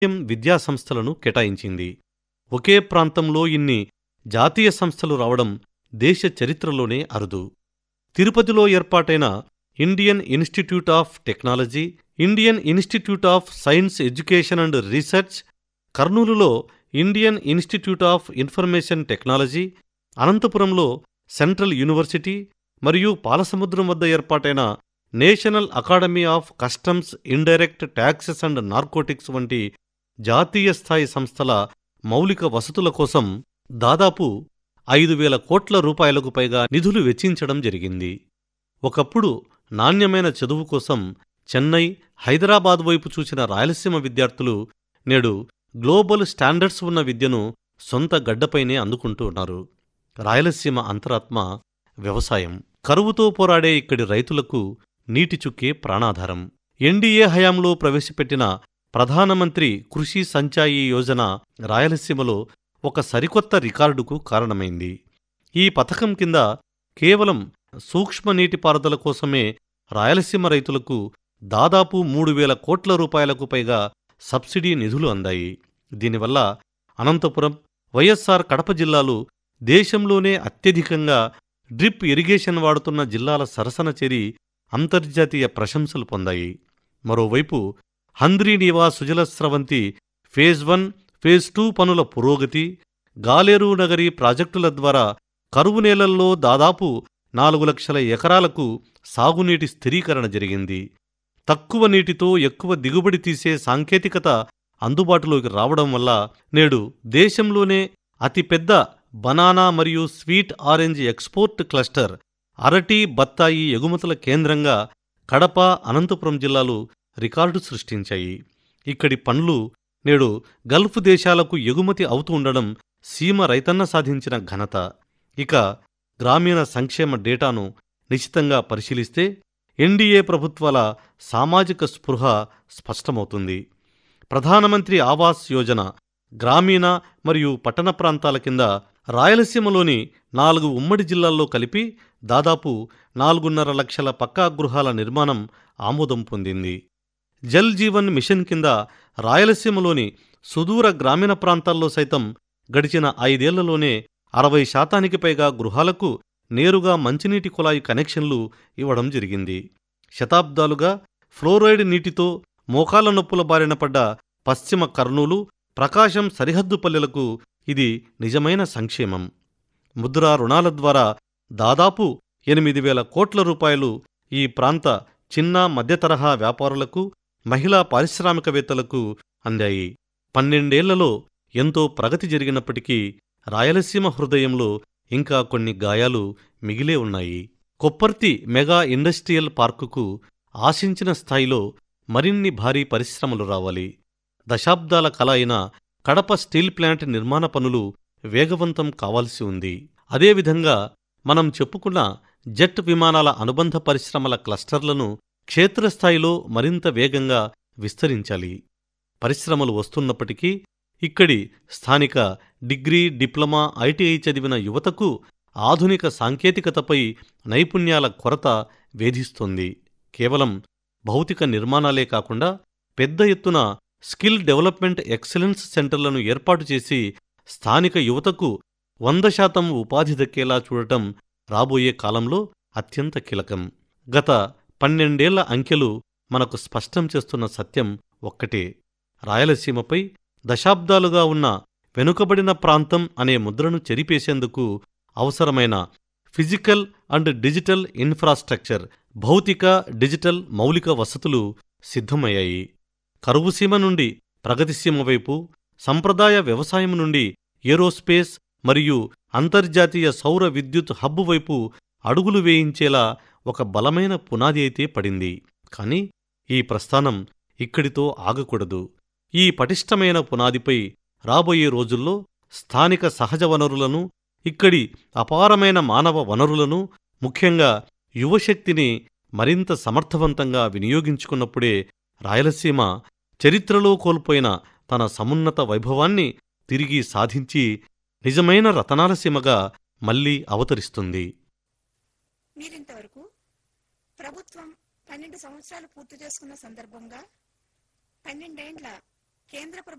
ఎం విద్యా సంస్థలను కేటాయించింది ఒకే ప్రాంతంలో ఇన్ని జాతీయ సంస్థలు రావడం దేశ చరిత్రలోనే అరుదు తిరుపతిలో ఏర్పాటైన Indian Institute of Technology Indian Institute of Science Education and Research కర్నూలులో Indian Institute of Information Technology అనంతపురంలో సెంట్రల్ యూనివర్సిటీ మరియు పాలసముద్రం వద్ద ఏర్పాటైన National Academy of Customs Indirect Taxes and Narcotics వంటి జాతీయ స్థాయి సంస్థల మౌలిక వసతుల కోసం దాదాపు ఐదు వేల కోట్ల రూపాయలకు పైగా నిధులు వెచ్చించడం జరిగింది ఒకప్పుడు నాణ్యమైన చదువు కోసం చెన్నై హైదరాబాద్ వైపు చూసిన రాయలసీమ విద్యార్థులు నేడు గ్లోబల్ స్టాండర్డ్స్ ఉన్న విద్యను సొంత గడ్డపైనే అందుకుంటూ ఉన్నారు రాయలసీమ అంతరాత్మ వ్యవసాయం కరువుతో పోరాడే ఇక్కడి రైతులకు నీటి చుక్కే ప్రాణాధారం ఎన్డీఏ హయాంలో ప్రవేశపెట్టిన ప్రధానమంత్రి కృషి సంచాయి యోజన రాయలసీమలో ఒక సరికొత్త రికార్డుకు కారణమైంది ఈ పథకం కింద కేవలం సూక్ష్మ నీటిపారుదల కోసమే రాయలసీమ రైతులకు దాదాపు మూడు వేల కోట్ల రూపాయలకు పైగా సబ్సిడీ నిధులు అందాయి దీనివల్ల అనంతపురం వైఎస్సార్ కడప జిల్లాలు దేశంలోనే అత్యధికంగా డ్రిప్ ఇరిగేషన్ వాడుతున్న జిల్లాల సరసన చేరి అంతర్జాతీయ ప్రశంసలు పొందాయి మరోవైపు Handrineeva Sujala Sravanthi phase one phase two పనుల పురోగతి గాలేరు నగరి ప్రాజెక్టుల ద్వారా కరువు నేలల్లో దాదాపు నాలుగు లక్షల ఎకరాలకు సాగునీటి స్థిరీకరణ జరిగింది తక్కువ నీటితో ఎక్కువ దిగుబడి తీసే సాంకేతికత అందుబాటులోకి రావడం వల్ల నేడు దేశంలోనే అతిపెద్ద బనానా మరియు స్వీట్ ఆరెంజ్ ఎక్స్పోర్ట్ క్లస్టర్ అరటి బత్తాయి ఎగుమతుల కేంద్రంగా కడప అనంతపురం జిల్లాలు రికార్డు సృష్టించాయి ఇక్కడి పండ్లు నేడు గల్ఫ్ దేశాలకు ఎగుమతి అవుతూ ఉండడం సీమ రైతన్న సాధించిన ఘనత ఇక గ్రామీణ సంక్షేమ డేటాను నిశితంగా పరిశీలిస్తే ఎన్డీఏ ప్రభుత్వాల సామాజిక స్పృహ స్పష్టమవుతుంది ప్రధానమంత్రి ఆవాస్ యోజన గ్రామీణ మరియు పట్టణ ప్రాంతాల కింద రాయలసీమలోని నాలుగు ఉమ్మడి జిల్లాల్లో కలిపి దాదాపు నాలుగున్నర లక్షల పక్కా గృహాల నిర్మాణం ఆమోదం పొందింది జల్ జీవన్ మిషన్ కింద రాయలసీమలోని సుదూర గ్రామీణ ప్రాంతాల్లో సైతం గడిచిన ఐదేళ్లలోనే అరవై శాతానికి పైగా గృహాలకు నేరుగా మంచినీటి కుళాయి కనెక్షన్లు ఇవ్వడం జరిగింది శతాబ్దాలుగా ఫ్లోరైడ్ నీటితో మోకాల నొప్పుల బారిన పడ్డ పశ్చిమ కర్నూలు ప్రకాశం సరిహద్దు పల్లెలకు ఇది నిజమైన సంక్షేమం ముద్రా రుణాల ద్వారా దాదాపు ఎనిమిది వేల కోట్ల రూపాయలు ఈ ప్రాంత చిన్న మధ్యతరహా వ్యాపారులకు మహిళా పారిశ్రామికవేత్తలకు అందాయి పన్నెండేళ్లలో ఎంతో ప్రగతి జరిగినప్పటికీ రాయలసీమ హృదయంలో ఇంకా కొన్ని గాయాలు మిగిలే ఉన్నాయి కొప్పర్తి మెగా ఇండస్ట్రియల్ పార్కుకు ఆశించిన స్థాయిలో మరిన్ని భారీ పరిశ్రమలు రావాలి దశాబ్దాల కల అయిన కడప స్టీల్ ప్లాంట్ నిర్మాణ పనులు వేగవంతం కావాల్సి ఉంది అదేవిధంగా మనం చెప్పుకున్న జెట్ విమానాల అనుబంధ పరిశ్రమల క్లస్టర్లను క్షేత్రస్థాయిలో మరింత వేగంగా విస్తరించాలి పరిశ్రమలు వస్తున్నప్పటికీ ఇక్కడి స్థానిక డిగ్రీ డిప్లొమా ఐటీఐ చదివిన యువతకు ఆధునిక సాంకేతికతపై నైపుణ్యాల కొరత వేధిస్తోంది కేవలం భౌతిక నిర్మాణాలే కాకుండా పెద్ద ఎత్తున స్కిల్ డెవలప్మెంట్ ఎక్సలెన్స్ సెంటర్లను ఏర్పాటు చేసి స్థానిక యువతకు వంద శాతం ఉపాధి దక్కేలా చూడటం రాబోయే కాలంలో అత్యంత కీలకం గత పన్నెండేళ్ల అంకెలు మనకు స్పష్టం చేస్తున్న సత్యం ఒక్కటే రాయలసీమపై దశాబ్దాలుగా ఉన్న వెనుకబడిన ప్రాంతం అనే ముద్రను చెరిపేసేందుకు అవసరమైన ఫిజికల్ అండ్ డిజిటల్ ఇన్ఫ్రాస్ట్రక్చర్ భౌతిక డిజిటల్ మౌలిక వసతులు సిద్ధమయ్యాయి కరువుసీమ నుండి ప్రగతిసీమ వైపు సంప్రదాయ వ్యవసాయం నుండి ఏరోస్పేస్ మరియు అంతర్జాతీయ సౌర విద్యుత్ హబ్ వైపు అడుగులు వేయించేలా ఒక బలమైన పునాది అయితే పడింది కాని ఈ ప్రస్థానం ఇక్కడితో ఆగకూడదు ఈ పటిష్టమైన పునాదిపై రాబోయే రోజుల్లో స్థానిక సహజ వనరులను ఇక్కడి అపారమైన మానవ వనరులను ముఖ్యంగా యువశక్తిని మరింత సమర్థవంతంగా వినియోగించుకున్నప్పుడే రాయలసీమ చరిత్రలో కోల్పోయిన తన సమున్నత వైభవాన్ని తిరిగి సాధించి నిజమైన రతనాల సీమగా మళ్లీ అవతరిస్తుంది మీరింతవరకు ప్రభుత్వం పన్నెండు సంవత్సరాలు పూర్తి చేసుకున్న సందర్భంగా పన్నెండేండ్ల కేంద్ర ప్రభుత్వ